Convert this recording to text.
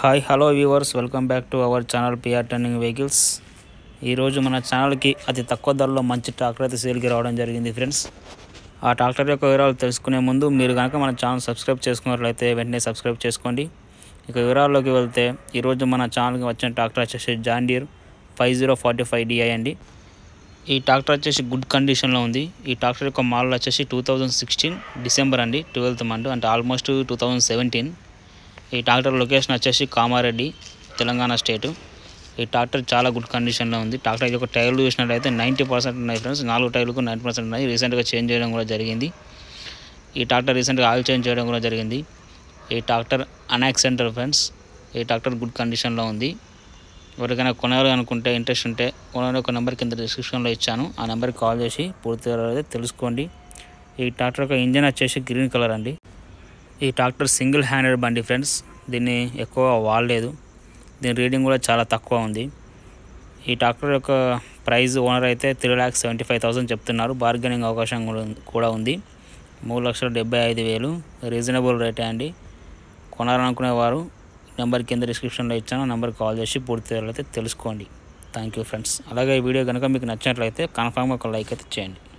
hi hello viewers welcome back to our channel PR turning vehicles ఈరోజు మన ఛానల్కి అతి తక్కువ ధరలో మంచి ట్రాక్టర్ అయితే సేల్కి రావడం జరిగింది ఫ్రెండ్స్ ఆ ట్రాక్టర్ యొక్క వివరాలు తెలుసుకునే ముందు మీరు కనుక మన ఛానల్ సబ్స్క్రైబ్ చేసుకున్నట్లయితే వెంటనే సబ్స్క్రైబ్ చేసుకోండి ఇక వివరాల్లోకి వెళ్తే ఈరోజు మన ఛానల్కి వచ్చిన ట్రాక్టర్ వచ్చేసి John Deere five zero forty five DI అండి ఈ ట్రాక్టర్ వచ్చేసి గుడ్ కండిషన్లో ఉంది ఈ ట్రాక్టర్ యొక్క మోడల్ వచ్చేసి టూ థౌజండ్ సిక్స్టీన్ డిసెంబర్ అండి ట్వెల్త్ మంత్ అంటే ఆల్మోస్ట్ టూ థౌజండ్ సెవెంటీన్ ఈ ట్రాక్టర్ లొకేషన్ వచ్చేసి కామారెడ్డి తెలంగాణ స్టేటు ఈ ట్రాక్టర్ చాలా గుడ్ కండిషన్లో ఉంది ట్రాక్టర్ యొక్క టైర్లు చూసినట్లయితే నైంటీ పర్సెంట్ ఉన్నాయి ఫ్రెండ్స్ నాలుగు టైర్లకు నైంటీ పర్సెంట్ ఉన్నాయి రీసెంట్గా చేంజ్ చేయడం కూడా జరిగింది ఈ ట్రాక్టర్ రీసెంట్గా ఆయిల్ చేంజ్ చేయడం కూడా జరిగింది ఈ ట్రాక్టర్ అన్యాక్సిడెంటల్ ఫ్రెండ్స్ ఈ ట్రాక్టర్ గుడ్ కండిషన్లో ఉంది ఎవరికైనా కొనాలి అనుకుంటే ఇంట్రెస్ట్ ఉంటే ఓనర్ ఒక నెంబర్ కింద డిస్క్రిప్షన్లో ఇచ్చాను ఆ నెంబర్కి కాల్ చేసి పూర్తి వివరాలు తెలుసుకోండి ఈ ట్రాక్టర్ యొక్క ఇంజన్ వచ్చేసి గ్రీన్ కలర్ అండి ఈ ట్రాక్టర్ సింగిల్ హ్యాండెడ్ బండి ఫ్రెండ్స్ దీన్ని ఎక్కువ వాడలేదు దీని రీడింగ్ కూడా చాలా తక్కువ ఉంది ఈ ట్రాక్టర్ యొక్క ప్రైస్ ఓనర్ అయితే three lakhs seventy five thousand చెప్తున్నారు బార్గెనింగ్ అవకాశం కూడా ఉంది- కూడా ఉంది మూడు లక్షల డెబ్బై ఐదు వేలు రీజనబుల్ రేటే అండి కొనాలనుకునేవారు నెంబర్ కింద డిస్క్రిప్షన్లో ఇచ్చాను ఆ నెంబర్కి కాల్ చేసి పూర్తి వివరాలు అయితే తెలుసుకోండి థ్యాంక్ యూ ఫ్రెండ్స్ అలాగే ఈ వీడియో కనుక మీకు నచ్చినట్లయితే కన్ఫామ్గా ఒక లైక్ అయితే చేయండి